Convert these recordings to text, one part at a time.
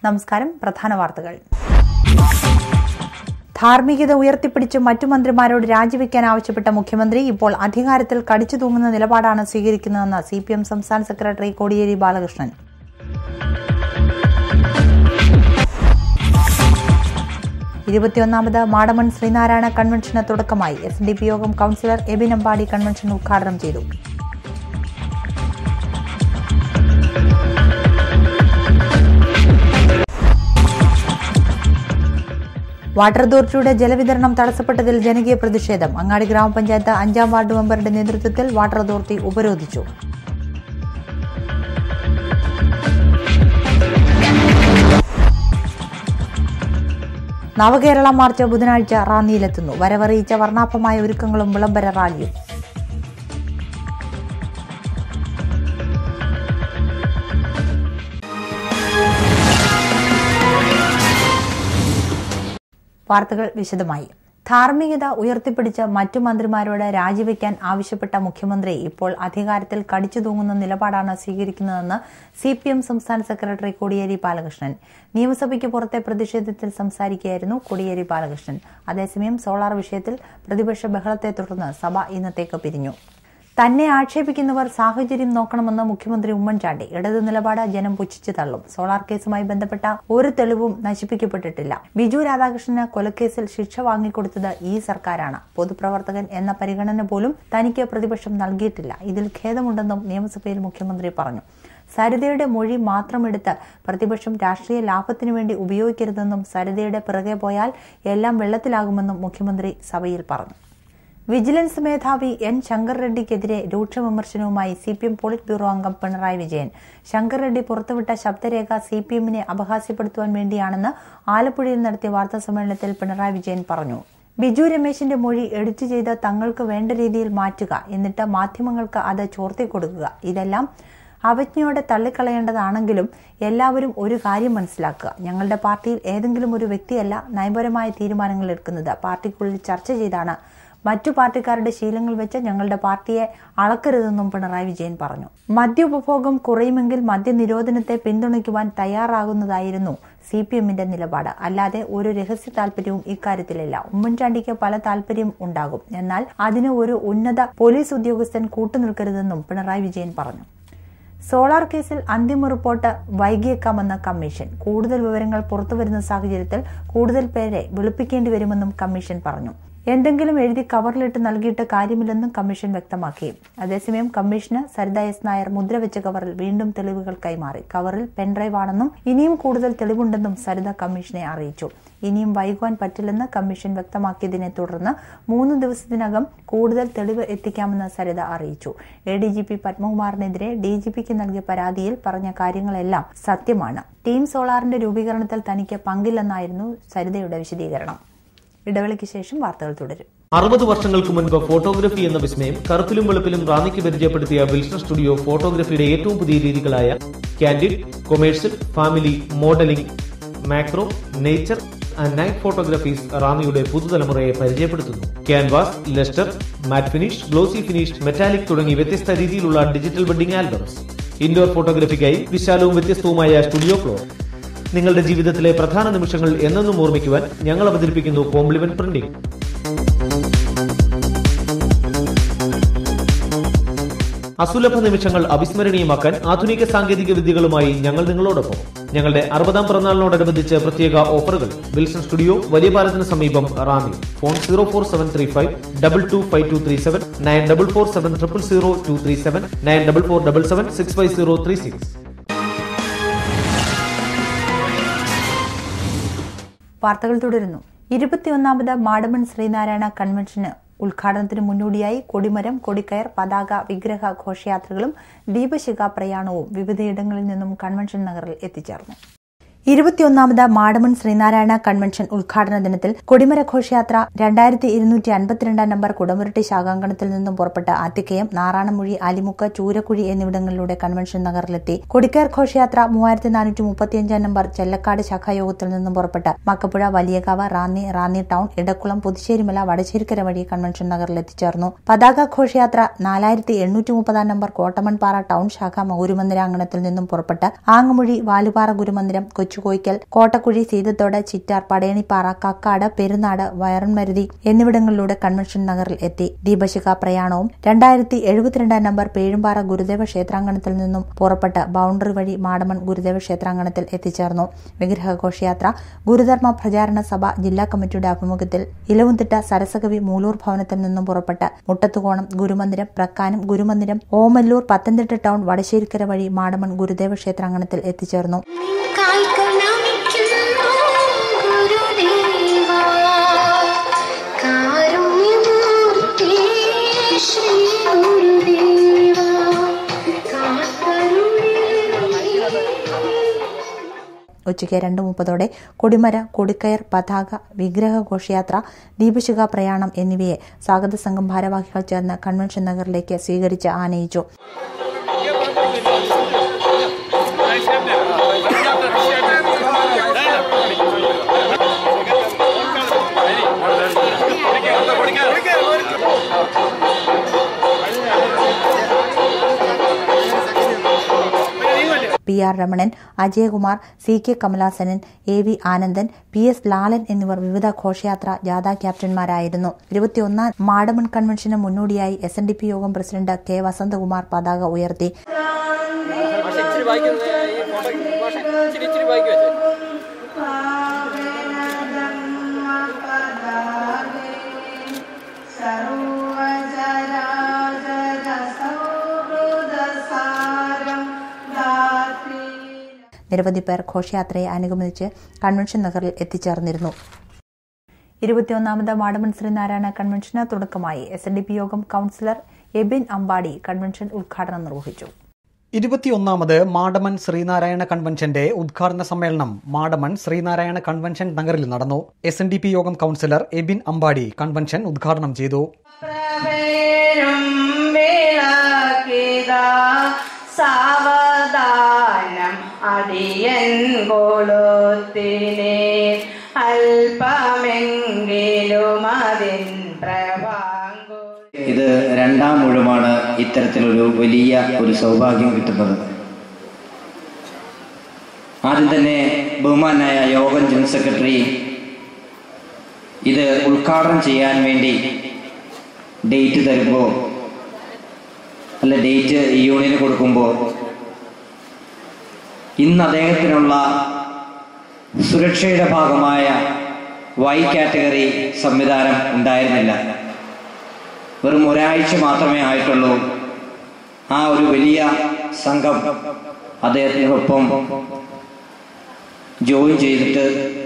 നമസ്കാരം പ്രധാന വാർത്തകൾ ധാർമ്മികത ഉയർത്തിപ്പിടിച്ച് മറ്റു മന്ത്രിമാരോട് രാജിവെക്കാൻ ആവശ്യപ്പെട്ട മുഖ്യമന്ത്രി ഇപ്പോൾ അധികാരത്തിൽ കടിച്ചു തൂങ്ങുന്ന നിലപാടാണ് സ്വീകരിക്കുന്നതെന്ന് സി പി എം സംസ്ഥാന സെക്രട്ടറി കോടിയേരി ബാലകൃഷ്ണൻ ഇരുപത്തിയൊന്നാമത് മാടമൺ ശ്രീനാരായണ കൺവെൻഷന് തുടക്കമായി എസ് ഡി പി യോഗം കൌൺസിലർ എബിൻ അമ്പാടി കൺവെൻഷൻ ഉദ്ഘാടനം ചെയ്തു വാട്ടർ അതോറിറ്റിയുടെ ജലവിതരണം തടസ്സപ്പെട്ടതിൽ ജനകീയ പ്രതിഷേധം അങ്ങാടി ഗ്രാമപഞ്ചായത്ത് അഞ്ചാം വാർഡ് മെമ്പറുടെ നേതൃത്വത്തിൽ വാട്ടർ അതോറിറ്റി ഉപരോധിച്ചു നവകേരള മാർച്ച് ബുധനാഴ്ച റാന്നിയിലെത്തുന്നു വരവറിയിച്ച വർണ്ണാഭമായ ഒരുക്കങ്ങളും വിളംബര റാലിയും വാർത്തകൾ വിശദമായി ധാർമ്മികത ഉയർത്തിപ്പിടിച്ച മറ്റു മന്ത്രിമാരോട് രാജിവെക്കാൻ ആവശ്യപ്പെട്ട മുഖ്യമന്ത്രി ഇപ്പോൾ അധികാരത്തിൽ കടിച്ചു തൂങ്ങുന്ന നിലപാടാണ് സ്വീകരിക്കുന്നതെന്ന് സി പി എം സംസ്ഥാന സെക്രട്ടറി കോടിയേരി ബാലകൃഷ്ണൻ നിയമസഭയ്ക്ക് പുറത്തെ പ്രതിഷേധത്തിൽ സംസാരിക്കുകയായിരുന്നു കോടിയേരി ബാലകൃഷ്ണൻ അതേസമയം സോളാർ വിഷയത്തിൽ പ്രതിപക്ഷ ബഹളത്തെ തുടർന്ന് സഭ ഇന്നത്തേക്ക് പിരിഞ്ഞു തന്നെ ആക്ഷേപിക്കുന്നവർ സാഹചര്യം നോക്കണമെന്ന് മുഖ്യമന്ത്രി ഉമ്മൻചാണ്ടി ഇടതു നിലപാട് ജനം പുച്ഛിച്ചു തള്ളും സോളാർ കേസുമായി ബന്ധപ്പെട്ട ഒരു തെളിവും നശിപ്പിക്കപ്പെട്ടിട്ടില്ല ബിജു രാധാകൃഷ്ണന് കൊലക്കേസിൽ ശിക്ഷ വാങ്ങിക്കൊടുത്തത് ഈ സർക്കാരാണ് പൊതുപ്രവർത്തകൻ എന്ന പരിഗണന പോലും തനിക്ക് പ്രതിപക്ഷം നൽകിയിട്ടില്ല ഇതിൽ ഖേദമുണ്ടെന്നും നിയമസഭയിൽ മുഖ്യമന്ത്രി പറഞ്ഞു സരിതയുടെ മൊഴി മാത്രമെടുത്ത് പ്രതിപക്ഷം രാഷ്ട്രീയ ലാഭത്തിനു വേണ്ടി ഉപയോഗിക്കരുതെന്നും സരിതയുടെ പിറകെ പോയാൽ എല്ലാം വെള്ളത്തിലാകുമെന്നും മുഖ്യമന്ത്രി സഭയിൽ പറഞ്ഞു വിജിലൻസ് മേധാവി എൻ ശങ്കർ റെഡ്ഡിക്കെതിരെ രൂക്ഷ വിമർശനവുമായി C P M politburo അംഗം പിണറായി വിജയൻ ശങ്കർ റെഡ്ഡി പുറത്തുവിട്ട ശബ്ദരേഖ സി പി എമ്മിനെ അപഹാസ്യപ്പെടുത്തുവാൻ വേണ്ടിയാണെന്ന് ആലപ്പുഴയിൽ നടത്തിയ വാർത്താ സമ്മേളനത്തിൽ പിണറായി വിജയൻ പറഞ്ഞു ബിജു രമേശിന്റെ മൊഴി എഡിറ്റ് ചെയ്ത് തങ്ങൾക്ക് വേണ്ട രീതിയിൽ മാറ്റുക എന്നിട്ട് മാധ്യമങ്ങൾക്ക് അത് ചോർത്തിക്കൊടുക്കുക ഇതെല്ലാം അവജ്ഞയോടെ തള്ളിക്കളയേണ്ടതാണെങ്കിലും എല്ലാവരും ഒരു കാര്യം മനസ്സിലാക്കുക ഞങ്ങളുടെ പാർട്ടിയിൽ ഏതെങ്കിലും ഒരു വ്യക്തിയല്ല നയപരമായ തീരുമാനങ്ങൾ എടുക്കുന്നത് പാർട്ടിക്കുള്ളിൽ ചർച്ച ചെയ്താണ് മറ്റു പാർട്ടിക്കാരുടെ ശീലങ്ങൾ വെച്ച് ഞങ്ങളുടെ പാർട്ടിയെ അളക്കരുതെന്നും പിണറായി വിജയൻ പറഞ്ഞു മദ്യോപഭോഗം കുറയുമെങ്കിൽ മദ്യനിരോധനത്തെ പിന്തുണയ്ക്കുവാൻ തയ്യാറാകുന്നതായിരുന്നു സി പി എമ്മിന്റെ നിലപാട് അല്ലാതെ ഒരു രഹസ്യ താല്പര്യവും ഇക്കാര്യത്തിലില്ല ഉമ്മൻചാണ്ടിക്ക് പല താല്പര്യം ഉണ്ടാകും എന്നാൽ അതിന് ഒരു ഉന്നത പോലീസ് ഉദ്യോഗസ്ഥൻ കൂട്ടുനിൽക്കരുതെന്നും പിണറായി വിജയൻ പറഞ്ഞു സോളാർ കേസിൽ അന്തിമ റിപ്പോർട്ട് വൈകിയേക്കാമെന്ന് കമ്മീഷൻ കൂടുതൽ വിവരങ്ങൾ പുറത്തുവരുന്ന സാഹചര്യത്തിൽ കൂടുതൽ പേരെ വിളിപ്പിക്കേണ്ടി വരുമെന്നും കമ്മീഷൻ പറഞ്ഞു എന്തെങ്കിലും എഴുതി കവറിലിട്ട് നൽകിയിട്ട് കാര്യമില്ലെന്നും കമ്മീഷൻ വ്യക്തമാക്കി അതേസമയം കമ്മീഷന് സരിത എസ് നായർ മുദ്രവെച്ച കവറിൽ വീണ്ടും തെളിവുകൾ കൈമാറി കവറിൽ പെൻഡ്രൈവ് ആണെന്നും ഇനിയും കൂടുതൽ തെളിവുണ്ടെന്നും സരിത കമ്മീഷനെ അറിയിച്ചു ഇനിയും വൈകുവാൻ പറ്റില്ലെന്ന് കമ്മീഷൻ വ്യക്തമാക്കിയതിനെ തുടർന്ന് മൂന്ന് ദിവസത്തിനകം കൂടുതൽ തെളിവ് എത്തിക്കാമെന്ന് സരിത അറിയിച്ചു എ ഡി ജി പി പത്മകുമാറിനെതിരെ ഡി ജി പിക്ക് നൽകിയ പരാതിയിൽ പറഞ്ഞ കാര്യങ്ങളെല്ലാം സത്യമാണ് ടീം സോളാറിന്റെ രൂപീകരണത്തിൽ തനിക്ക് പങ്കില്ലെന്നായിരുന്നു സരിതയുടെ വിശദീകരണം ഇടവേളയ്ക്ക് ശേഷം വാർത്തകൾ തുടരും അറുപത് വർഷങ്ങൾക്ക് മുൻപ് ഫോട്ടോഗ്രഫി എന്ന വിസ്മയം കറുപ്പിലും വെളുപ്പിലും റാന്നിക്ക് പരിചയപ്പെടുത്തിയ വിൽസൺ സ്റ്റുഡിയോ ഫോട്ടോഗ്രഫിയുടെ ഏറ്റവും പുതിയ രീതികളായ candid commercial family modelling macro nature and night photographies റാന്നിയുടെ പുതുതലമുറയെ പരിചയപ്പെടുത്തുന്നു canvas lustre matte finish glossy finish metallic തുടങ്ങി വ്യത്യസ്ത രീതിയിലുള്ള ഡിജിറ്റൽ വെഡിംഗ് ആൽബംസ് ഇൻഡോർ ഫോട്ടോഗ്രഫിക്കായി വിശാലവും വ്യത്യസ്തവുമായ സ്റ്റുഡിയോ ഫ്ലോർ നിങ്ങളുടെ ജീവിതത്തിലെ പ്രധാന നിമിഷങ്ങൾ എന്നെന്നും ഓർമ്മിക്കുവാൻ ഞങ്ങൾ അവതരിപ്പിക്കുന്നു കോംപ്ലിമെന്റ് പ്രിന്റിംഗ് അസുലഭ നിമിഷങ്ങൾ അവിസ്മരണീയമാക്കാൻ ആധുനിക സാങ്കേതിക വിദ്യകളുമായി ഞങ്ങൾ നിങ്ങളോടൊപ്പം ഞങ്ങളുടെ അറുപതാം പിറന്നാളിനോടനുബന്ധിച്ച് പ്രത്യേക ഓഫറുകൾ വിൽസൺ സ്റ്റുഡിയോ വലിയ പാലത്തിന് സമീപം Ranni phone zero four seven three five double two five two three seven nine double four seven triple zero two three seven nine double four double seven six five zero three six വാർത്തകൾ തുടരുന്നു ഇരുപത്തിയൊന്നാമത് മാടമൺ ശ്രീനാരായണ കൺവെൻഷന് ഉദ്ഘാടനത്തിന് മുന്നോടിയായി കൊടിമരം കൊടിക്കയർ പതാക വിഗ്രഹ ഘോഷയാത്രകളും ദീപശിഖ പ്രയാണവും വിവിധയിടങ്ങളിൽ നിന്നും കൺവെൻഷൻ നഗറിൽ എത്തിച്ചേർന്നു ഇരുപത്തിയൊന്നാമത് മാടമൺ ശ്രീനാരായണ കൺവെൻഷൻ ഉദ്ഘാടന ദിനത്തിൽ കൊടിമര ഘോഷയാത്ര രണ്ടായിരത്തി ഇരുന്നൂറ്റി അൻപത്തിരണ്ടാം നമ്പർ കുടമുരട്ടി ശാഖാങ്കണത്തിൽ നിന്നും പുറപ്പെട്ട ആത്തിക്കയം നാറാണമൊഴി അലിമുക്ക് ചൂരക്കുഴി എന്നിവിടങ്ങളിലൂടെ കൺവെൻഷൻ നഗറിലെത്തി കൊടിക്കയർ ഘോഷയാത്ര മൂവായിരത്തി നാനൂറ്റി മുപ്പത്തിയഞ്ചാം നമ്പർ ചെല്ലക്കാട് ശാഖായോഗത്തിൽ നിന്നും പുറപ്പെട്ട് മക്കപ്പുഴ വലിയകാവ് റാന്നി റാന്നി ടൌൺ ഇടക്കുളം പുതുശ്ശേരിമല വടശ്ശേരിക്കര വഴി കൺവെൻഷൻ നഗറിൽ എത്തിച്ചേർന്നു പതാക ഘോഷയാത്ര നാലായിരത്തി എണ്ണൂറ്റി മുപ്പതാം നമ്പർ കോട്ടമൺപാറ ടൌൺ ശാഖ ഗുരുമന്ദിരാങ്കണത്തിൽ നിന്നും പുറപ്പെട്ട് ആങ്ങമൊഴി വാലുപാറ ഗുരുമന്ദിരം കൊച്ചു കൊച്ചുകോയ്ക്കൽ കോട്ടക്കുഴി സീതത്തോട് ചിറ്റാർ പടയണിപ്പാറ കക്കാട് പെരുന്നാട് വയറൻമരുതി എന്നിവിടങ്ങളിലൂടെ കൺവെൻഷൻ നഗറിൽ എത്തി ദീപശിഖ പ്രയാണവും രണ്ടായിരത്തി എഴുപത്തിരണ്ടാം നമ്പർ പേഴുംപാറ ഗുരുദേവ ക്ഷേത്രാങ്കണത്തിൽ നിന്നും പുറപ്പെട്ട് ബൌണ്ടറി വഴി മാടമൺ ഗുരുദേവ ക്ഷേത്രാങ്കണത്തിൽ എത്തിച്ചേർന്നു വിഗ്രഹ ഘോഷയാത്ര ഗുരുധർമ്മ പ്രചാരണ സഭ ജില്ലാ കമ്മിറ്റിയുടെ ആഭിമുഖ്യത്തിൽ ഇലവുംതിട്ട സരസകവി മൂലൂർ ഭവനത്തിൽ നിന്നും പുറപ്പെട്ട് മുട്ടത്തുകോണം ഗുരുമന്ദിരം പ്രക്കാനം ഗുരുമന്ദിരം ഓമല്ലൂർ പത്തനംതിട്ട ടൗൺ വടശ്ശേരിക്കര വഴി മാടമൺ ഗുരുദേവ ക്ഷേത്രാങ്കണത്തിൽ എത്തിച്ചേർന്നു കാൽക്കണമിക്കുന്നു ഗുരുദേവാ കാരുണ്യമൂർത്തി ശ്രീ ഗുരുദേവാ കാക്കരുണേ ഉച്ചയ്ക്ക് രണ്ട് മുപ്പതോടെ കൊടിമര കൊടിക്കയർ പതാക വിഗ്രഹ ഘോഷയാത്ര ദീപശിഖ പ്രയാണം എന്നിവയെ സ്വാഗത സംഘം ഭാരവാഹികൾ ചേർന്ന് കൺവെൻഷൻ നഗറിലേക്ക് സ്വീകരിച്ച് ആനയിച്ചു P R Ramanan Ajayakumar C K Kamalasanan A V Anandan P S Lalan എന്നിവർ വിവിധ ഘോഷയാത്ര ജാഥാ ക്യാപ്റ്റന്മാരായിരുന്നു ഇരുപത്തിയൊന്നാം മാടമൺ കൺവെൻഷന് മുന്നോടിയായി എസ് എൻ ഡി പി യോഗം പ്രസിഡന്റ് കെ വസന്തകുമാർ പതാക ഉയർത്തി പക്ഷെ ഇച്ചിരി വായിക്കുന്നത് ഈ ഫോട്ടോ പക്ഷെ ഇച്ചിരി ഇച്ചിരി വായിക്കും വെച്ചേ നിരവധി പേർ ഘോഷയാത്രയെ അനുഗമിച്ച് കൺവെൻഷൻ നഗറിൽ എത്തിച്ചേർന്നിരുന്നു ഇരുപത്തിയൊന്നാമത് മാടമൺ ശ്രീനാരായണ കൺവെൻഷന് തുടക്കമായി എസ് എൻ ഡി പി യോഗം കൌൺസിലർ എബിൻ അമ്പാടി കൺവെൻഷൻ ഉദ്ഘാടനം നിർവഹിച്ചു ഇരുപത്തിയൊന്നാമത് മാടമൺ ശ്രീനാരായണ കൺവെൻഷന്റെ ഉദ്ഘാടന സമ്മേളനം മാടമൺ ശ്രീനാരായണ കൺവെൻഷൻ നഗറിൽ നടന്നു എസ് എൻ ഡി പി യോഗം കൌൺസിലർ എബിൻ അമ്പാടി കൺവെൻഷൻ ഉദ്ഘാടനം ചെയ്തു പ്രവേരും വിളക്കിത സാവധാനം അടിയൻ കൊളുത്തിനെ അല്പമെങ്കിലും അതിൻ പ്രവാങ്കു ഇത് രണ്ടാം ഊഴമാണ് ഇത്തരത്തിലൊരു വലിയ ഒരു സൗഭാഗ്യം കിട്ടുന്നത് ആദ്യം തന്നെ ബഹുമാനായ യോഗം ജനറൽ സെക്രട്ടറി ഇത് ഉദ്ഘാടനം ചെയ്യാൻ വേണ്ടി ഡേറ്റ് തരുമ്പോൾ അല്ല ഡേറ്റ് ഈ യൂണിയന് കൊടുക്കുമ്പോൾ ഇന്ന് അദ്ദേഹത്തിനുള്ള സുരക്ഷയുടെ ഭാഗമായ വൈ കാറ്റഗറി സംവിധാനം ഉണ്ടായിരുന്നില്ല വെറും ഒരാഴ്ച മാത്രമേ ആയിട്ടുള്ളൂ ആ ഒരു വലിയ സംഘം അദ്ദേഹത്തിനൊപ്പം ജോയിൻ ചെയ്തിട്ട്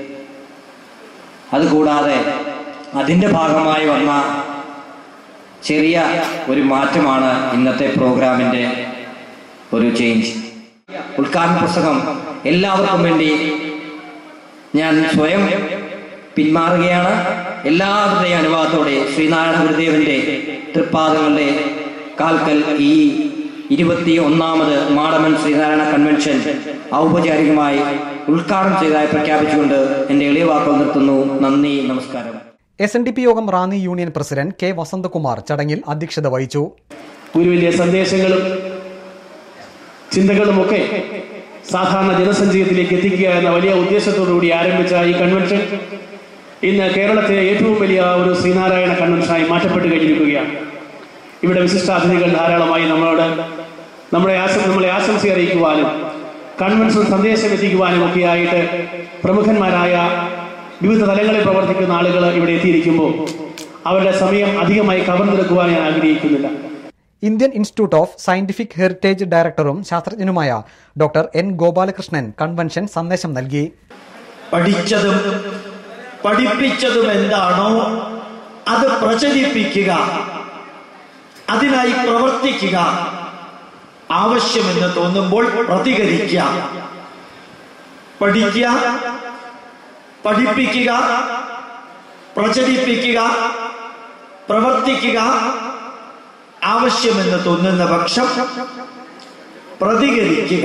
അതുകൂടാതെ അതിൻ്റെ ഭാഗമായി വന്ന ചെറിയ ഒരു മാറ്റമാണ് ഇന്നത്തെ പ്രോഗ്രാമിൻ്റെ ഒരു ചേഞ്ച് ഉദ്ഘാടന പുസ്തകം എല്ലാവർക്കും വേണ്ടി ഞാൻ സ്വയം പിന്മാറുകയാണ് എല്ലാവരുടെയും അനുവാദത്തോടെ ശ്രീനാരായണ ഗുരുദേവന്റെ തൃപ്പാദങ്ങളുടെ കാൽക്കൽ ഈ ഇരുപത്തി ഒന്നാമത് മാടമൻ ശ്രീനാരായണ കൺവെൻഷൻ ഔപചാരികമായി ഉദ്ഘാടനം ചെയ്തതായി പ്രഖ്യാപിച്ചുകൊണ്ട് എന്റെ എളിയ വാക്കുകൾ നിർത്തുന്നു നന്ദി നമസ്കാരം എസ് എൻ ഡി പി യോഗം Ranni union president K Vasanthakumar ചടങ്ങിൽ അധ്യക്ഷത വഹിച്ചു ഒരു വലിയ സന്ദേശങ്ങളും ചിന്തകളുമൊക്കെ സാധാരണ ജനസഞ്ചയത്തിലേക്ക് എത്തിക്കുക എന്ന വലിയ ഉദ്ദേശത്തോടുകൂടി ആരംഭിച്ച ഈ കൺവെൻഷൻ ഇന്ന് കേരളത്തിലെ ഏറ്റവും വലിയ ഒരു ശ്രീനാരായണ കൺവെൻഷനായി മാറ്റപ്പെട്ട് കഴിഞ്ഞിരിക്കുകയാണ് ഇവിടെ വിശിഷ്ടാതിഥികൾ ധാരാളമായി നമ്മളോട് നമ്മുടെ ആശം നമ്മളെ ആശംസ അറിയിക്കുവാനും കൺവെൻഷൻ സന്ദേശം എത്തിക്കുവാനും ഒക്കെയായിട്ട് പ്രമുഖന്മാരായ വിവിധ തലങ്ങളിൽ പ്രവർത്തിക്കുന്ന ആളുകൾ ഇവിടെ എത്തിയിരിക്കുമ്പോൾ അവരുടെ സമയം അധികമായി കവർന്നെടുക്കുവാൻ ഞാൻ ആഗ്രഹിക്കുന്നില്ല Indian institute of scientific heritage ഡയറക്ടറും ശാസ്ത്രജ്ഞനുമായ ഡോക്ടർ എൻ ഗോപാലകൃഷ്ണൻ കൺവെൻഷൻ സന്ദേശം നൽകി പഠിച്ചതും പഠിപ്പിച്ചതും എന്താണോ അത് പ്രചരിപ്പിക്കുക അതിനായി പ്രവർത്തിക്കുക ആവശ്യമെന്ന് തോന്നുമ്പോൾ പ്രതികരിക്കുക പഠിക്കുക പഠിപ്പിക്കുക പ്രചരിപ്പിക്കുക പ്രവർത്തിക്കുക ആവശ്യമെന്ന് തോന്നുന്ന പക്ഷം പ്രതികരിക്കുക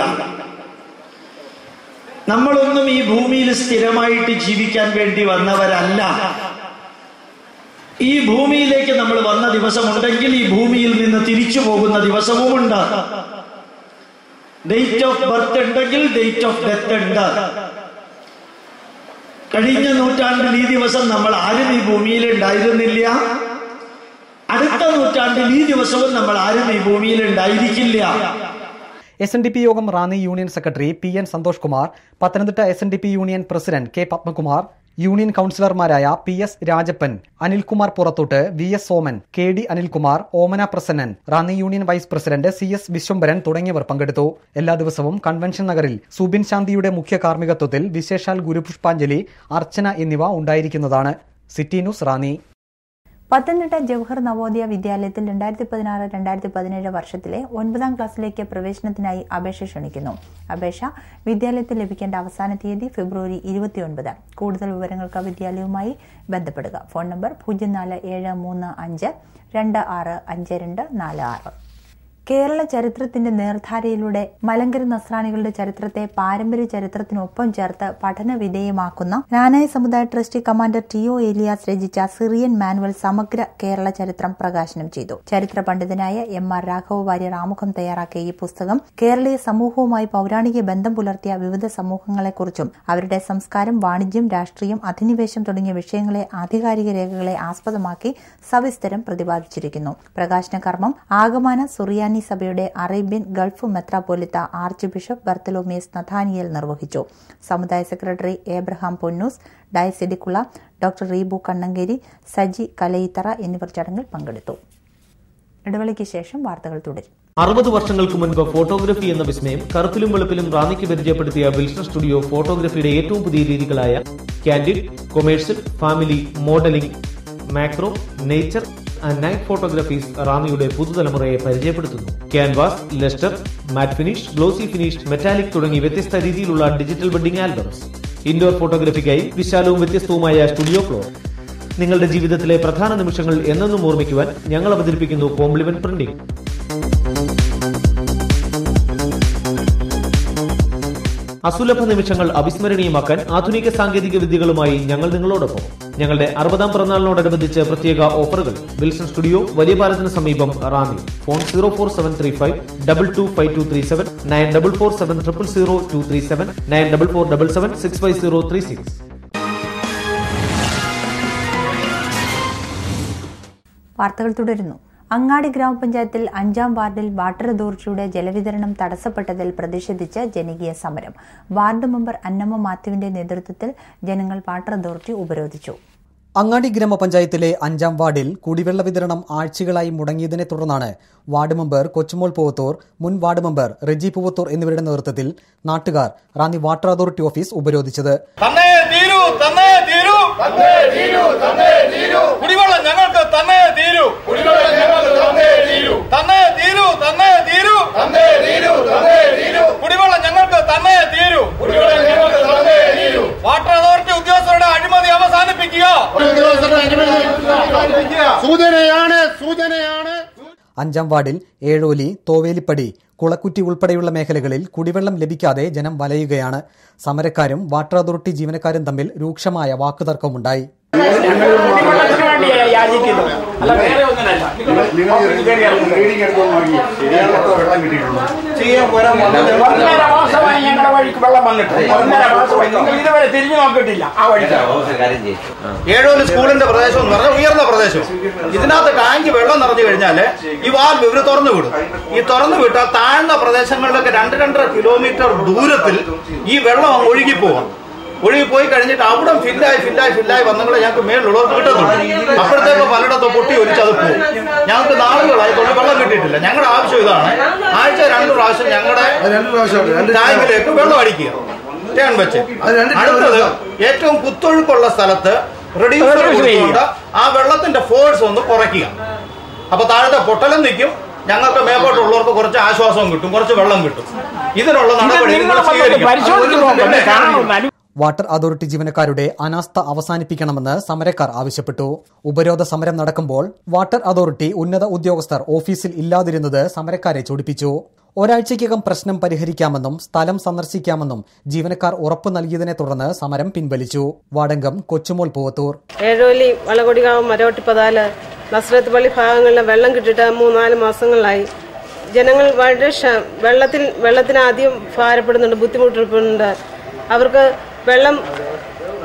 നമ്മളൊന്നും ഈ ഭൂമിയിൽ സ്ഥിരമായിട്ട് ജീവിക്കാൻ വേണ്ടി വന്നവരല്ല ഈ ഭൂമിയിലേക്ക് നമ്മൾ വന്ന ദിവസമുണ്ടെങ്കിൽ ഈ ഭൂമിയിൽ നിന്ന് തിരിച്ചു പോകുന്ന ദിവസവുമുണ്ട് ഡേറ്റ് ഓഫ് ബർത്ത് ഉണ്ടെങ്കിൽ ഡേറ്റ് ഓഫ് ഡെത്ത് ഉണ്ട് കഴിഞ്ഞ നൂറ്റാണ്ടിൽ ഈ ദിവസം നമ്മൾ ആരും ഈ ഭൂമിയിൽ ഉണ്ടായിരുന്നില്ല അടുത്ത നൂറ്റാണ്ടിൽ ഈ ദിവസവും നമ്മൾ ആരും ഈ ഭൂമിയിൽ ഉണ്ടായിരിക്കില്ല എസ് എൻ ഡി പി യോഗം Ranni union secretary P N Santhosh Kumar Pathanamthitta S N D P union president K Padmakumar union കൌൺസിലർമാരായ പി എസ് രാജപ്പൻ അനിൽകുമാർ പുറത്തോട്ട് V S Soman K D Anilkumar Omana Prasannan Ranni union vice president C S Viswambharan തുടങ്ങിയവർ പങ്കെടുത്തു എല്ലാ ദിവസവും കൺവെൻഷൻ നഗറിൽ സുബിൻ ശാന്തിയുടെ മുഖ്യ കാർമ്മികത്വത്തിൽ വിശേഷാൽ ഗുരുപുഷ്പാഞ്ജലി അർച്ചന എന്നിവ ഉണ്ടായിരിക്കുന്നതാണ് സിറ്റി ന്യൂസ് റാന്നി പത്തനംതിട്ട ജവഹർ നവോദയ വിദ്യാലയത്തിൽ രണ്ടായിരത്തി പതിനാറ് രണ്ടായിരത്തി പതിനേഴ് വർഷത്തിലെ ഒൻപതാം ക്ലാസ്സിലേക്ക് പ്രവേശനത്തിനായി അപേക്ഷ ക്ഷണിക്കുന്നു അപേക്ഷ വിദ്യാലയത്തിൽ ലഭിക്കേണ്ട അവസാന തീയതി ഫെബ്രുവരി ഇരുപത്തിയൊൻപത് കൂടുതൽ വിവരങ്ങൾക്ക് വിദ്യാലയവുമായി ബന്ധപ്പെടുക ഫോൺ നമ്പർ പൂജ്യം നാല് ഏഴ് മൂന്ന് അഞ്ച് രണ്ട് ആറ് അഞ്ച് രണ്ട് നാല് ആറ് കേരള ചരിത്രത്തിന്റെ നേർധാരയിലൂടെ മലങ്കര നസ്രാണികളുടെ ചരിത്രത്തെ പാരമ്പര്യ ചരിത്രത്തിനൊപ്പം ചേർത്ത് പഠന വിധേയമാക്കുന്ന നാനായ സമുദായ trustee commander T O Elias രചിച്ച സിറിയൻ മാനുവൽ സമഗ്ര കേരള ചരിത്രം പ്രകാശനം ചെയ്തു ചരിത്ര പണ്ഡിതനായ എം ആർ രാഘവ വാര്യർ ആമുഖം തയ്യാറാക്കിയ ഈ പുസ്തകം കേരളീയ സമൂഹവുമായി പൌരാണിക ബന്ധം പുലർത്തിയ വിവിധ സമൂഹങ്ങളെക്കുറിച്ചും അവരുടെ സംസ്കാരം വാണിജ്യം രാഷ്ട്രീയം അധിനിവേശം തുടങ്ങിയ വിഷയങ്ങളെ ആധികാരിക രേഖകളെ ആസ്പദമാക്കി സവിസ്തരം പ്രതിപാദിച്ചിരിക്കുന്നു പ്രകാശന കർമ്മം ആഗമാന സുറിയാനി സഭയുടെ അറേബ്യൻ ഗൾഫ് മെത്രാപോലിത്ത ആർച്ച് ബിഷപ്പ് ബർത്തലോമിയസ് നഥാനിയൽ നിർവഹിച്ചു സമുദായ സെക്രട്ടറി ഏബ്രഹാം പൊന്നൂസ് ഡയസിഡിക്കുള്ള ഡോക്ടർ റീബു കണ്ണങ്കേരി സജി കലയിത്തറ എന്നിവർ ചടങ്ങിൽ പങ്കെടുത്തു ഇടവേളയ്ക്ക് ശേഷം വാർത്തകൾ തുടരും അറുപത് വർഷങ്ങൾക്ക് മുൻപ് ഫോട്ടോഗ്രഫി എന്ന വിസ്മയം കറുപ്പിലും വെളുപ്പിലും റാന്നിക്ക് പരിചയപ്പെടുത്തിയ വിൽസൺ സ്റ്റുഡിയോ ഫോട്ടോഗ്രഫിയുടെ ഏറ്റവും പുതിയ രീതികളായ candid commercial family modelling macro nature and night photographies റാന്നിയുടെ പുതുതലമുറയെ പരിചയപ്പെടുത്തുന്നു canvas lustre matte finish glossy finish metallic തുടങ്ങി വ്യത്യസ്ത രീതിയിലുള്ള ഡിജിറ്റൽ വെഡിംഗ് ആൽബംസ് ഇൻഡോർ ഫോട്ടോഗ്രഫിക്കായി വിശാലവും വ്യത്യസ്തവുമായ സ്റ്റുഡിയോ ഫ്ലോർ നിങ്ങളുടെ ജീവിതത്തിലെ പ്രധാന നിമിഷങ്ങൾ എന്നെന്നും ഓർമ്മിക്കുവാൻ ഞങ്ങൾ അവതരിപ്പിക്കുന്നു കോംപ്ലിമെന്റ് പ്രിന്റിംഗ് അസുലഭ നിമിഷങ്ങൾ അവിസ്മരണീയമാക്കാൻ ആധുനിക സാങ്കേതിക വിദ്യകളുമായി ഞങ്ങൾ നിങ്ങളോടൊപ്പം ഞങ്ങളുടെ അറുപതാം പിറന്നാളിനോടനുബന്ധിച്ച് പ്രത്യേക ഓഫറുകൾ വിൽസൺ സ്റ്റുഡിയോ വലിയ പാലത്തിന് സമീപം Ranni phone zero four seven three five double two five two three seven nine double four seven triple zero two three seven nine double four double seven six five zero three six വാർത്തകൾ തുടരുന്നു അങ്ങാടി ഗ്രാമപഞ്ചായത്തിൽ അഞ്ചാം വാർഡിൽ water അതോറിറ്റിയുടെ ജലവിതരണം തടസ്സപ്പെട്ടതിൽ പ്രതിഷേധിച്ച് ജനകീയ സമരം വാർഡ് മെമ്പർ അന്നമ്മ മാത്യുവിന്റെ നേതൃത്വത്തിൽ ജനങ്ങൾ വാട്ടർ അതോറിറ്റി ഉപരോധിച്ചു അങ്ങാടി ഗ്രാമപഞ്ചായത്തിലെ അഞ്ചാം വാർഡിൽ കുടിവെള്ള വിതരണം ആഴ്ചകളായി മുടങ്ങിയതിനെ തുടർന്നാണ് വാർഡ് മെമ്പർ കൊച്ചുമോൾ പൂവത്തൂർ മുൻ വാർഡ് മെമ്പർ റെജി പൂവത്തൂർ എന്നിവരുടെ നേതൃത്വത്തിൽ നാട്ടുകാർ റാന്നി വാട്ടർ അതോറിറ്റി ഓഫീസ് ഉപരോധിച്ചത് തന്നേ തീരൂ തന്നേ തീരൂ തന്നേ തീരൂ തന്നേ തീരൂ കുടിവെള്ളം ഞങ്ങൾക്ക് തന്നേ തീരൂ കുടിവെള്ളം ഞങ്ങൾക്ക് തന്നേ തീരൂ തന്നേ തീരൂ തന്നേ തീരൂ തന്നേ തീരൂ തന്നേ തീരൂ കുടിവെള്ളം ഞങ്ങൾക്ക് തന്നേ തീരൂ കുടിവെള്ളം ഞങ്ങൾക്ക് തന്നേ തീരൂ വാട്ടർ അതോറിറ്റി ഉദ്യോഗസ്ഥരുടെ അഴിമതി അവസാനിപ്പിക്കുക സൂചനയാണ് സൂചനയാണ് അഞ്ചാം വാർഡിൽ ഏഴോലി തോവേലിപ്പടി കുളക്കുറ്റി ഉൾപ്പെടെയുള്ള മേഖലകളിൽ കുടിവെള്ളം ലഭിക്കാതെ ജനം വലയുകയാണ് സമരക്കാരും വാട്ടർ അതോറിറ്റി ജീവനക്കാരും തമ്മിൽ രൂക്ഷമായ വാക്കുതർക്കമുണ്ടായി അല്ല വേറെ ഒന്നിനല്ല ഒന്നര മാസമായി ഞങ്ങളുടെ വഴിക്ക് വെള്ളം വന്നിട്ട് ഒന്നര മാസമായി നിങ്ങൾ ഇതുവരെ തിരിഞ്ഞു നോക്കിയിട്ടില്ല ആ വഴിക്ക് ഏഴോല് സ്കൂളിന്റെ പ്രദേശം എന്ന് പറഞ്ഞാൽ ഉയർന്ന പ്രദേശം ഇതിനകത്ത് ടാങ്ക് വെള്ളം നിറഞ്ഞു കഴിഞ്ഞാൽ ഈ വാൽവ് ഇവര് തുറന്നു വിടും ഈ തുറന്നു വിട്ടാൽ താഴ്ന്ന പ്രദേശങ്ങളിലൊക്കെ രണ്ട് രണ്ടര കിലോമീറ്റർ ദൂരത്തിൽ ഈ വെള്ളം അങ്ങ് ഒഴുകി പോവാം ഒഴുകി പോയി കഴിഞ്ഞിട്ട് അവിടെ ഫില്ലായി ഫില്ലായി ഫില്ലായി വന്നെങ്കിൽ ഞങ്ങൾക്ക് മേളിലുള്ളവർക്ക് കിട്ടത്തുള്ളൂ അപ്പോഴത്തേക്ക് പലയിടത്തും പൊട്ടി ഒലിച്ച് അത് പോകും ഞങ്ങൾക്ക് നാളുകളായി തൊള്ളി വെള്ളം കിട്ടിയിട്ടില്ല ഞങ്ങളുടെ ആവശ്യം ഇതാണ് ആഴ്ച രണ്ട് പ്രാവശ്യം ഞങ്ങളുടെ ടാങ്കിലേക്ക് വെള്ളം അടിക്കുക ടേൺ വെച്ച് അടുത്തത് ഏറ്റവും കുത്തൊഴുക്കുള്ള സ്ഥലത്ത് റെഡ്യൂസർ കൊടുത്തുകൊണ്ട് ആ വെള്ളത്തിന്റെ ഫോഴ്സ് ഒന്ന് കുറയ്ക്കുക അപ്പൊ താഴത്തെ പൊട്ടലും നിൽക്കും ഞങ്ങൾക്ക് മേപ്പോട്ടുള്ളവർക്ക് കുറച്ച് ആശ്വാസവും കിട്ടും കുറച്ച് വെള്ളം കിട്ടും ഇതിനുള്ള നടപടി നിങ്ങൾ സ്വീകരിക്കണം വാട്ടർ അതോറിറ്റി ജീവനക്കാരുടെ അനാസ്ഥ അവസാനിപ്പിക്കണമെന്ന് സമരക്കാർ ആവശ്യപ്പെട്ടു ഉപരോധ സമരം നടക്കുമ്പോൾ വാട്ടർ അതോറിറ്റി ഉന്നത ഉദ്യോഗസ്ഥർ ഓഫീസിൽ ഇല്ലാതിരുന്നത് സമരക്കാരെ ചൊടിപ്പിച്ചു ഒരാഴ്ചയ്ക്കകം പ്രശ്നം പരിഹരിക്കാമെന്നും സ്ഥലം സന്ദർശിക്കാമെന്നും ജീവനക്കാർ ഉറപ്പു നൽകിയതിനെ തുടർന്ന് സമരം പിൻവലിച്ചു വാടങ്കം കൊച്ചുമോൾ പൂവത്തൂർ ഏഴോലി വളകൊടികാവ് മരോട്ടിപ്പതാല് നസ്രത്ത് പള്ളി ഭാഗങ്ങളിൽ വെള്ളം കിട്ടിയിട്ട് മൂന്നാല് മാസങ്ങളായി ജനങ്ങൾ വളരെ ക്ഷ- വെള്ളത്തിൽ വെള്ളത്തിന് ആദ്യം ഭാരപ്പെടുന്നുണ്ട് ബുദ്ധിമുട്ടിപ്പെടുന്നുണ്ട് അവർക്ക് വെള്ളം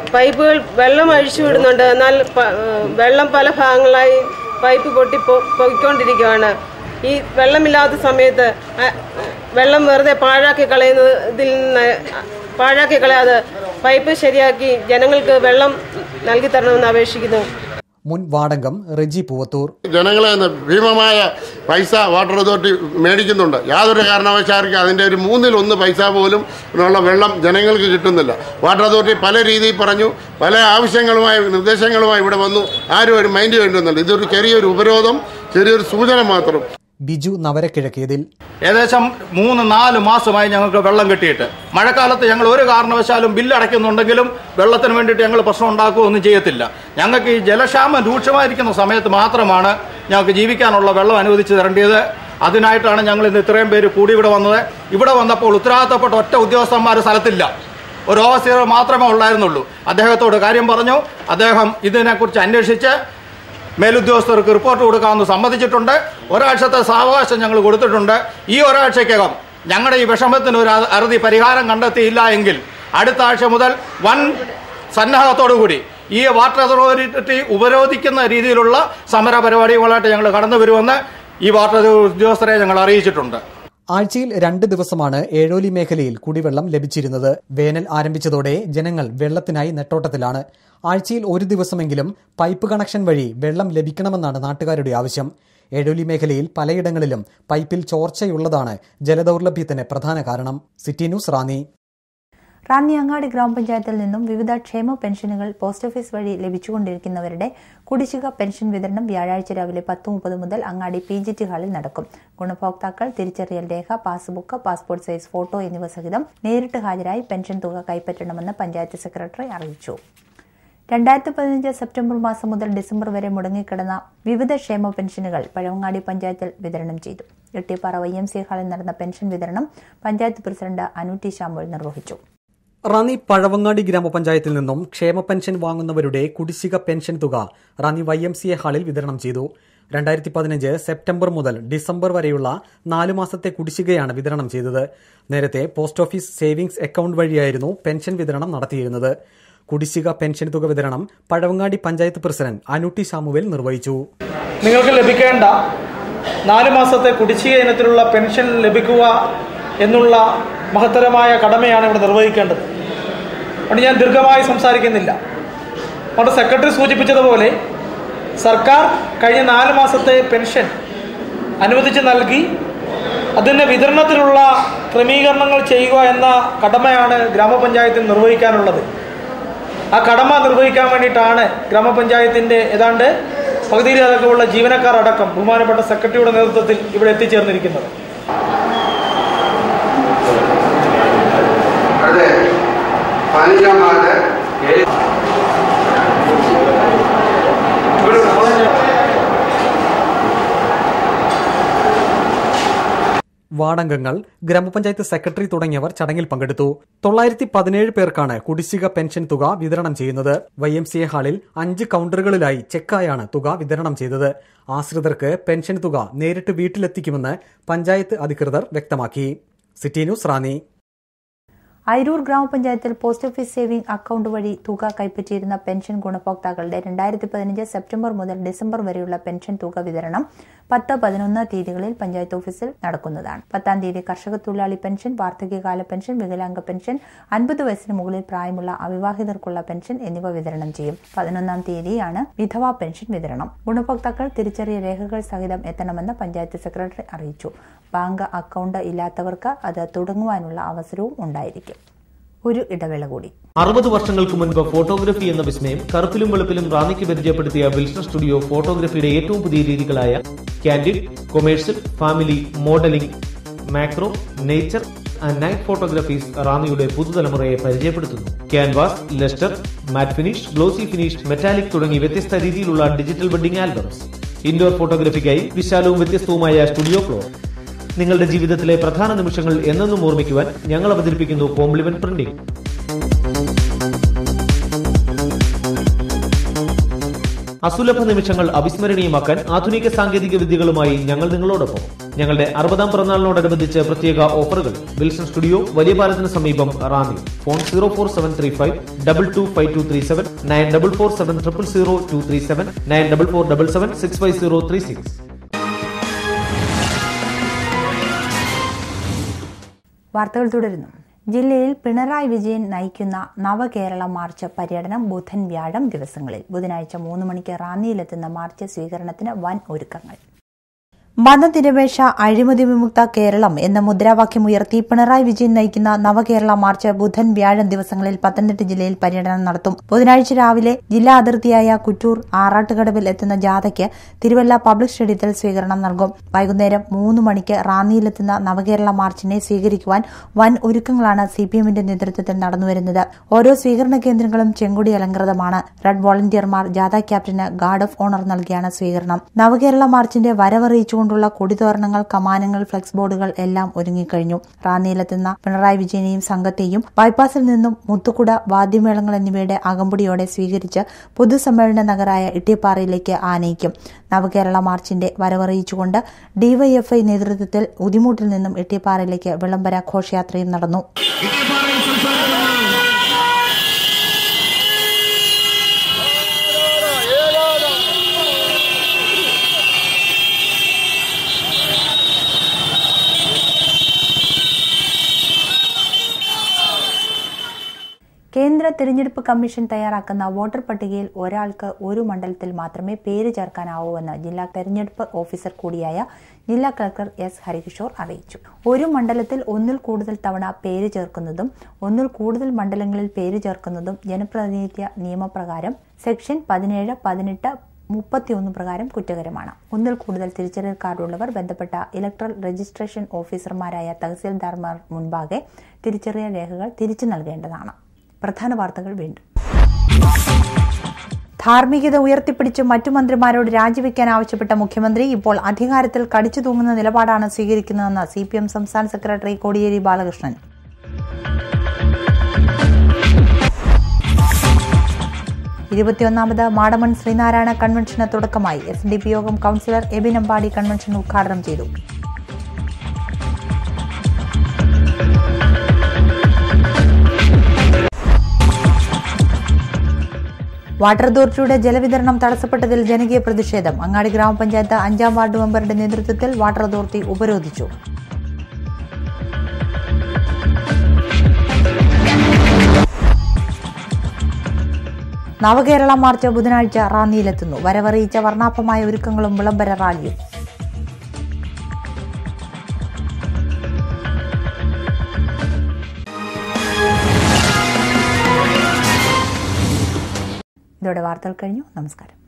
പൈപ്പുകൾ വെള്ളം അഴിച്ചു വിടുന്നുണ്ട് എന്നാൽ പ- ഏഹ് വെള്ളം പല ഭാഗങ്ങളായി പൈപ്പ് പൊട്ടി പൊ- പൊയ്ക്കൊണ്ടിരിക്കുകയാണ് ഈ വെള്ളമില്ലാത്ത സമയത്ത് അ- വെള്ളം വെറുതെ പാഴാക്കി കളയുന്നത് ഇതിൽ നിന്ന് പാഴാക്കി കളയാതെ പൈപ്പ് ശരിയാക്കി ജനങ്ങൾക്ക് വെള്ളം നൽകി തരണമെന്ന് അപേക്ഷിക്കുന്നു മുൻ വാടകം റെജി പൂവത്തൂർ ജനങ്ങളെ നിന്ന് ഭീമമായ പൈസ വാട്ടർ അതോറിറ്റി മേടിക്കുന്നുണ്ട് യാതൊരു കാരണവശാർക്കും അതിൻ്റെ ഒരു മൂന്നിൽ ഒന്ന് പൈസ പോലും ഉള്ള വെള്ളം ജനങ്ങൾക്ക് കിട്ടുന്നില്ല വാട്ടർ അതോറിറ്റി പല രീതിയിൽ പറഞ്ഞു പല ആവശ്യങ്ങളുമായി നിർദ്ദേശങ്ങളുമായി ഇവിടെ വന്നു ആരും ഒരു മൈൻഡ് വേണ്ടുന്നില്ല ഇതൊരു ചെറിയൊരു ഉപരോധം ചെറിയൊരു സൂചന മാത്രം ബിജു നവരക്കിഴക്കേതിൽ ഏകദേശം മൂന്ന് നാല് മാസമായി ഞങ്ങൾക്ക് വെള്ളം കിട്ടിയിട്ട് മഴക്കാലത്ത് ഞങ്ങൾ ഒരു കാരണവശാലും ബില്ല് അടയ്ക്കുന്നുണ്ടെങ്കിലും വെള്ളത്തിന് വേണ്ടിയിട്ട് ഞങ്ങൾ പ്രശ്നം ഉണ്ടാക്കുകയൊന്നും ചെയ്യത്തില്ല ഞങ്ങൾക്ക് ഈ ജലക്ഷാമം രൂക്ഷമായിരിക്കുന്ന സമയത്ത് മാത്രമാണ് ഞങ്ങൾക്ക് ജീവിക്കാനുള്ള വെള്ളം അനുവദിച്ചു തരേണ്ടത് അതിനായിട്ടാണ് ഞങ്ങൾ ഇന്ന് ഇത്രയും പേര് കൂടി ഇവിടെ വന്നത് ഇവിടെ വന്നപ്പോൾ ഉത്തരവാദിത്തപ്പെട്ട ഒറ്റ ഉദ്യോഗസ്ഥന്മാർ സ്ഥലത്തില്ല ഒരു ഓവർസിയർ മാത്രമേ ഉണ്ടായിരുന്നുള്ളൂ അദ്ദേഹത്തോട് കാര്യം പറഞ്ഞു അദ്ദേഹം ഇതിനെക്കുറിച്ച് അന്വേഷിച്ച് മേലുദ്യോഗസ്ഥർക്ക് റിപ്പോർട്ട് കൊടുക്കാമെന്ന് സമ്മതിച്ചിട്ടുണ്ട് ഒരാഴ്ചത്തെ സാവകാശം ഞങ്ങൾ കൊടുത്തിട്ടുണ്ട് ഈ ഒരാഴ്ചക്കകം ഞങ്ങളുടെ ഈ വിഷമത്തിന് ഒരു അ- അറുതി പരിഹാരം കണ്ടെത്തിയില്ല എങ്കിൽ അടുത്ത ആഴ്ച മുതൽ വൻ സന്നാഹത്തോടുകൂടി ഈ വാട്ടർ അതോറിറ്റി ഉപരോധിക്കുന്ന രീതിയിലുള്ള സമര പരിപാടികളായിട്ട് ഞങ്ങൾ കടന്നു വരുമെന്ന് ഈ വാട്ടർ ഉദ്യോഗസ്ഥരെ ഞങ്ങൾ അറിയിച്ചിട്ടുണ്ട് ആഴ്ചയിൽ രണ്ട് ദിവസമാണ് ഏഴോലി മേഖലയിൽ കുടിവെള്ളം ലഭിച്ചിരുന്നത് വേനൽ ആരംഭിച്ചതോടെ ജനങ്ങൾ വെള്ളത്തിനായി നെട്ടോട്ടത്തിലാണ് ആഴ്ചയിൽ ഒരു ദിവസമെങ്കിലും പൈപ്പ് കണക്ഷൻ വഴി വെള്ളം ലഭിക്കണമെന്നാണ് നാട്ടുകാരുടെ ആവശ്യം ഏഴോലി മേഖലയിൽ പലയിടങ്ങളിലും പൈപ്പിൽ ചോർച്ചയുള്ളതാണ് ജലദൗർലഭ്യത്തിന് പ്രധാന കാരണം സിറ്റി ന്യൂസ് റാന്നി റാന്നി അങ്ങാടി ഗ്രാമപഞ്ചായത്തിൽ നിന്നും വിവിധ ക്ഷേമ പെൻഷനുകൾ പോസ്റ്റ് ഓഫീസ് വഴി ലഭിച്ചുകൊണ്ടിരിക്കുന്നവരുടെ കുടിശ്ശിക പെൻഷൻ വിതരണം വ്യാഴാഴ്ച രാവിലെ പത്ത് മുപ്പത് മുതൽ അങ്ങാടി പി ജി ടി ഹാളിൽ നടക്കും ഗുണഭോക്താക്കൾ തിരിച്ചറിയൽ രേഖ പാസ്ബുക്ക് പാസ്പോർട്ട് സൈസ് ഫോട്ടോ എന്നിവ സഹിതം നേരിട്ട് ഹാജരായി പെൻഷൻ തുക കൈപ്പറ്റണമെന്ന് പഞ്ചായത്ത് സെക്രട്ടറി അറിയിച്ചു രണ്ടായിരത്തി പതിനഞ്ച് സെപ്റ്റംബർ മാസം മുതൽ ഡിസംബർ വരെ മുടങ്ങിക്കിടന്ന വിവിധ ക്ഷേമ പെൻഷനുകൾ പഴവങ്ങാടി പഞ്ചായത്തിൽ വിതരണം ചെയ്തു ഇട്ടിപ്പാറ വൈ എം സി ഹാളിൽ നടന്ന പെൻഷൻ വിതരണം പഞ്ചായത്ത് പ്രസിഡന്റ് അനു ശാമുൽ നിർവഹിച്ചു റാന്നി പഴവങ്ങാടി ഗ്രാമപഞ്ചായത്തിൽ നിന്നും ക്ഷേമ പെൻഷൻ വാങ്ങുന്നവരുടെ കുടിശ്ശിക പെൻഷൻ തുക Ranni Y M C A ഹാളിൽ വിതരണം ചെയ്തു രണ്ടായിരത്തി പതിനഞ്ച് സെപ്റ്റംബർ മുതൽ ഡിസംബർ വരെയുള്ള നാല് മാസത്തെ കുടിശ്ശികയാണ് വിതരണം ചെയ്തത് നേരത്തെ പോസ്റ്റ് ഓഫീസ് സേവിങ്സ് അക്കൌണ്ട് വഴിയായിരുന്നു പെൻഷൻ വിതരണം നടത്തിയിരുന്നത് കുടിശ്ശിക പെൻഷൻ തുക വിതരണം പഴവങ്ങാടി പഞ്ചായത്ത് പ്രസിഡന്റ് അനുട്ടി സാമുവേൽ നിർവഹിച്ചു നിങ്ങൾക്ക് ലഭിക്കേണ്ട നാല് മാസത്തെ കുടിശ്ശിക ഇനത്തിലുള്ള പെൻഷൻ ലഭിക്കുക എന്നുള്ള മഹത്തരമായ കടമയാണ് ഇവിടെ നിർവഹിക്കേണ്ടത് അതുകൊണ്ട് ഞാൻ ദീർഘമായി സംസാരിക്കുന്നില്ല നമ്മുടെ സെക്രട്ടറി സൂചിപ്പിച്ചതുപോലെ സർക്കാർ കഴിഞ്ഞ നാല് മാസത്തെ പെൻഷൻ അനുവദിച്ച് നൽകി അതിൻ്റെ വിതരണത്തിലുള്ള ക്രമീകരണങ്ങൾ ചെയ്യുക എന്ന കടമയാണ് ഗ്രാമപഞ്ചായത്തിൽ നിർവഹിക്കാനുള്ളത് ആ കടമ നിർവഹിക്കാൻ വേണ്ടിയിട്ടാണ് ഗ്രാമപഞ്ചായത്തിൻ്റെ ഏതാണ്ട് പകുതിയിലടക്കമുള്ള ജീവനക്കാർ അടക്കം ബഹുമാനപ്പെട്ട സെക്രട്ടറിയുടെ നേതൃത്വത്തിൽ ഇവിടെ എത്തിച്ചേർന്നിരിക്കുന്നത് അതെ പതിനഞ്ചാം വാർഡ് വാടകങ്ങൾ ഗ്രാമപഞ്ചായത്ത് സെക്രട്ടറി തുടങ്ങിയവർ ചടങ്ങിൽ പങ്കെടുത്തു തൊള്ളായിരത്തി പതിനേഴ് പേർക്കാണ് കുടിശ്ശിക പെൻഷൻ തുക വിതരണം ചെയ്യുന്നത് വൈ എം സി എ ഹാളിൽ അഞ്ച് കൌണ്ടറുകളിലായി ചെക്കായാണ് തുക വിതരണം ചെയ്തത് ആശ്രിതർക്ക് പെൻഷൻ തുക നേരിട്ട് വീട്ടിലെത്തിക്കുമെന്ന് പഞ്ചായത്ത് അധികൃതർ വ്യക്തമാക്കി സിറ്റി ന്യൂസ് റാന്നി അയിരൂർ ഗ്രാമപഞ്ചായത്തിൽ പോസ്റ്റ് ഓഫീസ് സേവിംഗ് അക്കൌണ്ട് വഴി തുക കൈപ്പറ്റിയിരുന്ന പെൻഷൻ ഗുണഭോക്താക്കളുടെ രണ്ടായിരത്തി പതിനഞ്ച് സെപ്റ്റംബർ മുതൽ ഡിസംബർ വരെയുള്ള പെൻഷൻ തുക വിതരണം പത്ത് പതിനൊന്ന് തീയതികളിൽ പഞ്ചായത്ത് ഓഫീസിൽ നടക്കുന്നതാണ് പത്താം തീയതി കർഷക തൊഴിലാളി പെൻഷൻ വാർദ്ധക്യകാല പെൻഷൻ വികലാംഗ പെൻഷൻ അൻപത് വയസ്സിന് മുകളിൽ പ്രായമുള്ള അവിവാഹിതർക്കുള്ള പെൻഷൻ എന്നിവ വിതരണം ചെയ്യും പതിനൊന്നാം തീയതിയാണ് വിധവാ പെൻഷൻ വിതരണം ഗുണഭോക്താക്കൾ തിരിച്ചറിയ രേഖകൾ സഹിതം എത്തണമെന്ന് പഞ്ചായത്ത് സെക്രട്ടറി അറിയിച്ചു ബാങ്ക് അക്കൌണ്ട് ഇല്ലാത്തവർക്ക് അത് തുടങ്ങുവാനുള്ള അവസരവും ഉണ്ടായിരിക്കും ഒരു ഇടവേള കൂടി അറുപത് വർഷങ്ങൾക്ക് മുൻപ് ഫോട്ടോഗ്രഫി എന്ന വിസ്മയം കറുപ്പിലും വെളുപ്പിലും റാന്നിക്ക് പരിചയപ്പെടുത്തിയ വിൽസൺ സ്റ്റുഡിയോ ഫോട്ടോഗ്രഫിയുടെ ഏറ്റവും പുതിയ രീതികളായ candid commercial family modelling macro nature and night photographies റാന്നിയുടെ പുതുതലമുറയെ പരിചയപ്പെടുത്തുന്നു canvas lustre matte finish glossy finish metallic തുടങ്ങി വ്യത്യസ്ത രീതിയിലുള്ള ഡിജിറ്റൽ വെഡിംഗ് ആൽബംസ് ഇൻഡോർ ഫോട്ടോഗ്രഫിക്കായി വിശാലവും വ്യത്യസ്തവുമായ സ്റ്റുഡിയോ ഫ്ലോർ നിങ്ങളുടെ ജീവിതത്തിലെ പ്രധാന നിമിഷങ്ങൾ എന്നെന്നും ഓർമ്മിക്കുവാൻ ഞങ്ങൾ അവതരിപ്പിക്കുന്നു കോംപ്ലിമെന്റ് പ്രിന്റിംഗ് അസുലഭ നിമിഷങ്ങൾ അവിസ്മരണീയമാക്കാൻ ആധുനിക സാങ്കേതിക വിദ്യകളുമായി ഞങ്ങൾ നിങ്ങളോടൊപ്പം ഞങ്ങളുടെ അറുപതാം പിറന്നാളിനോടനുബന്ധിച്ച് പ്രത്യേക ഓഫറുകൾ വിൽസൺ സ്റ്റുഡിയോ വലിയ പാലത്തിന് സമീപം Ranni phone zero four seven three five double two five two three seven nine double four seven triple zero two three seven nine double four double seven six five zero three six വാർത്തകൾ തുടരുന്നു ജില്ലയിൽ പിണറായി വിജയൻ നയിക്കുന്ന നവകേരള March പര്യടനം ബുധൻ വ്യാഴം ദിവസങ്ങളിൽ ബുധനാഴ്ച മൂന്ന് മണിക്ക് റാന്നിയിലെത്തുന്ന മാർച്ച് സ്വീകരണത്തിന് വൻ ഒരുക്കങ്ങൾ മതനിരപേക്ഷ അഴിമതി വിമുക്ത കേരളം എന്ന മുദ്രാവാക്യം ഉയർത്തി പിണറായി വിജയൻ നയിക്കുന്ന നവകേരള മാർച്ച് ബുധൻ വ്യാഴം ദിവസങ്ങളിൽ പത്തനംതിട്ട ജില്ലയിൽ പര്യടനം നടത്തും ബുധനാഴ്ച രാവിലെ ജില്ലാ അതിർത്തിയായ കുറ്റൂർ ആറാട്ടുകടവിൽ എത്തുന്ന ജാഥയ്ക്ക് തിരുവല്ല പബ്ലിക് സ്റ്റേഡിയത്തിൽ സ്വീകരണം നൽകും വൈകുന്നേരം മൂന്ന് മണിക്ക് റാന്നിയിലെത്തുന്ന നവകേരള മാർച്ചിനെ സ്വീകരിക്കുവാൻ വൻ ഒരുക്കങ്ങളാണ് സിപിഎമ്മിന്റെ നേതൃത്വത്തിൽ നടന്നുവരുന്നത് ഓരോ സ്വീകരണ കേന്ദ്രങ്ങളും ചെങ്കൊടി അലങ്കൃതമാണ് റെഡ് വോളണ്ടിയർമാർ ജാഥ ക്യാപ്റ്റന് ഗാർഡ് ഓഫ് ഓണർ നൽകിയാണ് സ്വീകരണം നവകേരള മാർച്ചിന്റെ വരവറിയിച്ചുകൊണ്ടുള്ള കൊടിതോരണങ്ങൾ കമാനങ്ങൾ ഫ്ലെക്സ് ബോർഡുകൾ എല്ലാം ഒരുങ്ങിക്കഴിഞ്ഞു റാന്നിയിലെത്തുന്ന പിണറായി വിജയനെയും സംഘത്തെയും ബൈപ്പാസിൽ നിന്നും മുത്തുകുട വാദ്യമേളങ്ങൾ എന്നിവയുടെ അകമ്പടിയോടെ സ്വീകരിച്ച് പൊതുസമ്മേളന നഗരായ ഇട്ടിപ്പാറയിലേക്ക് ആനയിക്കും നവകേരള മാർച്ചിന്റെ വരവറിയിച്ചുകൊണ്ട് ഡിവൈഎഫ്ഐ നേതൃത്വത്തിൽ ഉദിമൂട്ടിൽ നിന്നും ഇട്ടിപ്പാറയിലേക്ക് വിളംബര ഘോഷയാത്രയും നടന്നു കേന്ദ്ര തിരഞ്ഞെടുപ്പ് കമ്മീഷൻ തയ്യാറാക്കുന്ന വോട്ടർ പട്ടികയിൽ ഒരാൾക്ക് ഒരു മണ്ഡലത്തിൽ മാത്രമേ പേര് ചേർക്കാനാവൂവെന്ന് ജില്ലാ തെരഞ്ഞെടുപ്പ് ഓഫീസർ കൂടിയായ ജില്ലാ കളക്ടർ എസ് ഹരികിഷോർ അറിയിച്ചു ഒരു മണ്ഡലത്തിൽ ഒന്നിൽ കൂടുതൽ തവണ പേര് ചേർക്കുന്നതും ഒന്നിൽ കൂടുതൽ മണ്ഡലങ്ങളിൽ പേര് ചേർക്കുന്നതും ജനപ്രാതിനിധ്യ നിയമപ്രകാരം സെക്ഷൻ പതിനേഴ് പതിനെട്ട് മുപ്പത്തിയൊന്ന് പ്രകാരം കുറ്റകരമാണ് ഒന്നിൽ കൂടുതൽ തിരിച്ചറിയൽ കാർഡുള്ളവർ ബന്ധപ്പെട്ട ഇലക്ട്രൽ രജിസ്ട്രേഷൻ ഓഫീസർമാരായ തഹസീൽദാർമാർ മുൻപാകെ തിരിച്ചറിയൽ രേഖകൾ തിരിച്ചു നൽകേണ്ടതാണ് പ്രധാന വാർത്തകൾ വീണ്ടും ധാർമ്മികത ഉയർത്തിപ്പിടിച്ച് മറ്റു മന്ത്രിമാരോട് രാജിവെക്കാൻ ആവശ്യപ്പെട്ട മുഖ്യമന്ത്രി ഇപ്പോൾ അധികാരത്തിൽ കടിച്ചു തൂങ്ങുന്ന നിലപാടാണ് സ്വീകരിക്കുന്നതെന്ന് സി പി എം സംസ്ഥാന സെക്രട്ടറി കോടിയേരി ബാലകൃഷ്ണൻ ഇരുപത്തിയൊന്നാമത് മാടമൺ ശ്രീനാരായണ കൺവെൻഷന് തുടക്കമായി എസ് ഡി പി യോഗം കൌൺസിലർ എബിൻ അമ്പാടി കൺവെൻഷൻ ഉദ്ഘാടനം ചെയ്തു വാട്ടർ അതോറിറ്റിയുടെ ജലവിതരണം തടസ്സപ്പെട്ടതിൽ ജനകീയ പ്രതിഷേധം അങ്ങാടി ഗ്രാമപഞ്ചായത്ത് അഞ്ചാം വാർഡ് മെമ്പറുടെ നേതൃത്വത്തിൽ വാട്ടർ അതോറിറ്റി ഉപരോധിച്ചു നവകേരള മാർച്ച് ബുധനാഴ്ച റാന്നിയിലെത്തുന്നു വരവറിയിച്ച വർണ്ണാഭമായ ഒരുക്കങ്ങളും വിളംബര റാലിയും ഇതോടെ വാർത്തകൾ കഴിഞ്ഞു നമസ്കാരം